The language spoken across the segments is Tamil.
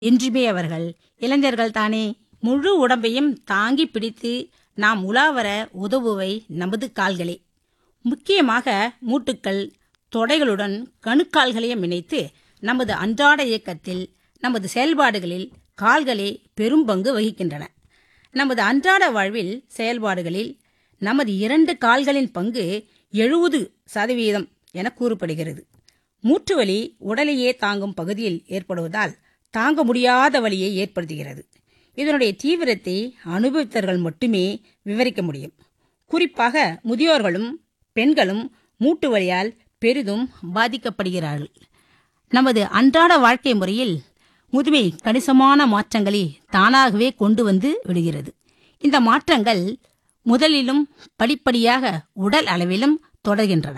என்றுமே அவர்கள் இளைஞர்கள் தானே முழு உடம்பையும் தாங்கி பிடித்து நாம் உலாவர உதவுவை நமது கால்களே முக்கியமாக மூட்டுக்கள் தொடைகளுடன் கணுக்கால்களையும் இணைத்து நமது அன்றாட இயக்கத்தில் நமது செயல்பாடுகளில் கால்களே பெரும் பங்கு வகிக்கின்றன நமது அன்றாட வாழ்வில் செயல்பாடுகளில் நமது இரண்டு கால்களின் பங்கு எழுபது சதவீதம் என கூறப்படுகிறது மூட்டு வலி உடலையே தாங்கும் பகுதியில் ஏற்படுவதால் தாங்க முடியாத வலியை ஏற்படுத்துகிறது இதனுடைய தீவிரத்தை அனுபவித்தவர்கள் மட்டுமே விவரிக்க முடியும் குறிப்பாக முதியோர்களும் பெண்களும் மூட்டு வலியால் பெரிதும் பாதிக்கப்படுகிறார்கள் நமது அன்றாட வாழ்க்கை முறையில் முதுமை கணிசமான மாற்றங்களை தானாகவே கொண்டு வந்து விடுகிறது இந்த மாற்றங்கள் முதலிலும் படிப்படியாக உடல் அளவிலும் தொடர்கின்றன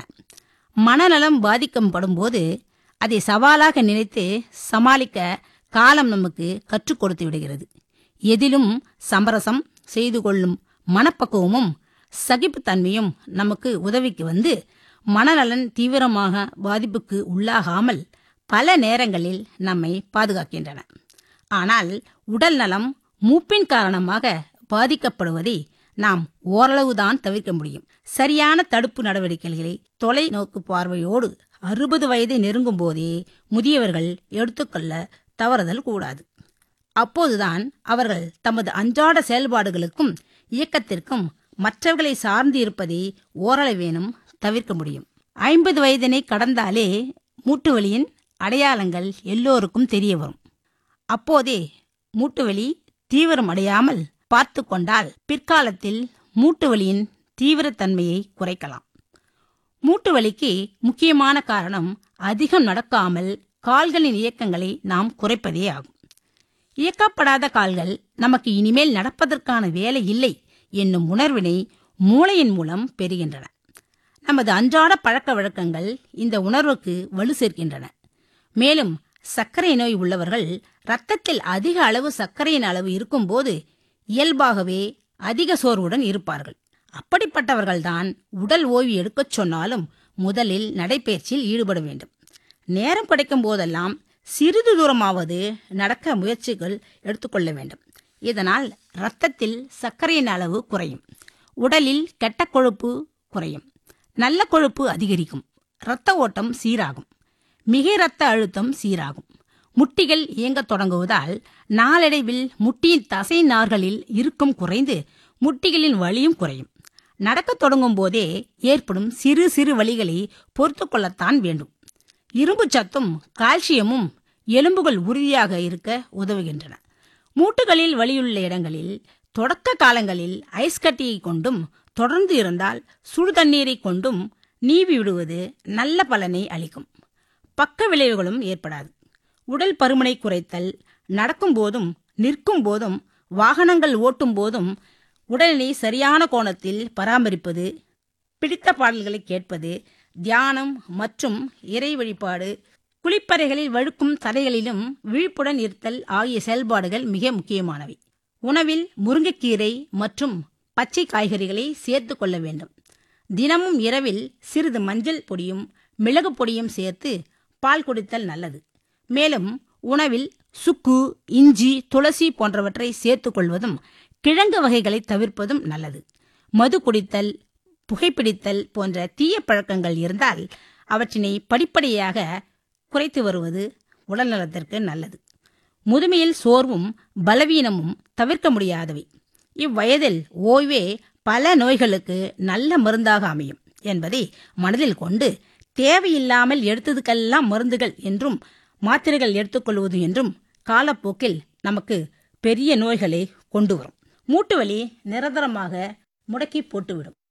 மனநலம் பாதிக்கப்படும் போது அதை சவாலாக நினைத்து சமாளிக்க காலம் நமக்கு கற்றுக் கொடுத்து விடுகிறது எதிலும் சமரசம் செய்து கொள்ளும் மனப்பக்குவமும் சகிப்புத்தன்மையும் நமக்கு உதவிக்கு வந்து மனநலன் தீவிரமாக பாதிப்புக்கு உள்ளாகாமல் பல நேரங்களில் நம்மை பாதுகாக்கின்றன ஆனால் உடல் நலம் மூப்பின் காரணமாக பாதிக்கப்படுவதை நாம் ஓரளவுதான் தவிர்க்க முடியும் சரியான தடுப்பு நடவடிக்கைகளை தொலைநோக்கு பார்வையோடு அறுபது வயதை நெருங்கும் போதே முதியவர்கள் எடுத்துக்கொள்ள தவறுதல் கூடாது அப்போதுதான் அவர்கள் தமது அன்றாட செயல்பாடுகளுக்கும் இயக்கத்திற்கும் மற்றவர்களை சார்ந்து இருப்பதை ஓரளவேனும் தவிர்க்க முடியும் ஐம்பது வயதினை கடந்தாலே மூட்டு வலியின் அடையாளங்கள் எல்லோருக்கும் தெரிய வரும் அப்போதே மூட்டு வலி தீவிரம் அடையாமல் பார்த்து கொண்டால் பிற்காலத்தில் மூட்டு வலியின் தீவிரத்தன்மையை குறைக்கலாம் மூட்டு வலிக்கு முக்கியமான காரணம் அதிகம் நடக்காமல் கால்களின் இயக்கங்களை நாம் குறைப்பதே ஆகும் இயக்கப்படாத கால்கள் நமக்கு இனிமேல் நடப்பதற்கான வேலை இல்லை என்னும் உணர்வினை மூளையின் மூலம் பெறுகின்றன நமது அன்றாட பழக்க வழக்கங்கள் இந்த உணர்வுக்கு வலு சேர்க்கின்றன மேலும் சர்க்கரை நோய் உள்ளவர்கள் இரத்தத்தில் அதிக அளவு சர்க்கரையின் அளவு இருக்கும்போது இயல்பாகவே அதிக சோர்வுடன் இருப்பார்கள் அப்படிப்பட்டவர்கள்தான் உடல் ஓய்வு எடுக்கச் சொன்னாலும் முதலில் நடைபயிற்சியில் ஈடுபட வேண்டும் நேரம் கிடைக்கும் போதெல்லாம் சிறிது தூரமாவது நடக்க முயற்சிகள் எடுத்துக்கொள்ள வேண்டும் இதனால் இரத்தத்தில் சர்க்கரையின் அளவு குறையும் உடலில் கெட்ட கொழுப்பு குறையும் நல்ல கொழுப்பு அதிகரிக்கும் இரத்த ஓட்டம் சீராகும் மிக இரத்த அழுத்தம் சீராகும் முட்டிகள் இயங்கத் தொடங்குவதால் நாளடைவில் முட்டியின் தசை நார்களில் இருக்கும் குறைந்து முட்டிகளின் வலியும் குறையும் நடக்கத் தொடங்கும் போதே ஏற்படும் சிறு சிறு வலிகளை பொறுத்து கொள்ளத்தான் வேண்டும் இரும்பு சத்தும் கால்சியமும் எலும்புகள் உறுதியாக இருக்க உதவுகின்றன மூட்டுகளில் வலியுள்ள இடங்களில் தொடக்க காலங்களில் ஐஸ் கட்டியை கொண்டும் தொடர்ந்து இருந்தால் சுடு தண்ணீரை கொண்டும் நீவி விடுவது நல்ல பலனை அளிக்கும் பக்க விளைவுகளும் ஏற்படாது உடல் பருமனை குறைத்தல் நடக்கும் போதும் நிற்கும் போதும் வாகனங்கள் ஓட்டும் போதும் உடலினை சரியான கோணத்தில் பராமரிப்பது பிடித்த பாடல்களை கேட்பது தியானம் மற்றும் இறை வழிபாடு குளிப்பறைகளில் வழுக்கும் தரைகளிலும் விழிப்புடன் இருத்தல் ஆகிய செயல்பாடுகள் மிக முக்கியமானவை உணவில் முருங்கைக்கீரை மற்றும் பச்சை காய்கறிகளை சேர்த்து கொள்ள வேண்டும் தினமும் இரவில் சிறிது மஞ்சள் பொடியும் மிளகு பொடியும் சேர்த்து பால் குடித்தல் நல்லது மேலும் உணவில் சுக்கு இஞ்சி துளசி போன்றவற்றை சேர்த்துக் கொள்வதும் கிழங்கு வகைகளை தவிர்ப்பதும் நல்லது மது குடித்தல் புகைப்பிடித்தல் போன்ற தீய பழக்கங்கள் இருந்தால் அவற்றினை படிப்படியாக குறைத்து வருவது உடல் நலத்திற்கு நல்லது முதுமையில் சோர்வும் பலவீனமும் தவிர்க்க முடியாதவை இவ்வயதில் ஓய்வே பல நோய்களுக்கு நல்ல மருந்தாக அமையும் என்பதை மனதில் கொண்டு தேவையில்லாமல் எடுத்ததுக்கெல்லாம் மருந்துகள் என்றும் மாத்திரைகள் எடுத்துக்கொள்வது என்றும் காலப்போக்கில் நமக்கு பெரிய நோய்களை கொண்டு வரும் மூட்டு வலி நிரந்தரமாக முடக்கி போட்டுவிடும்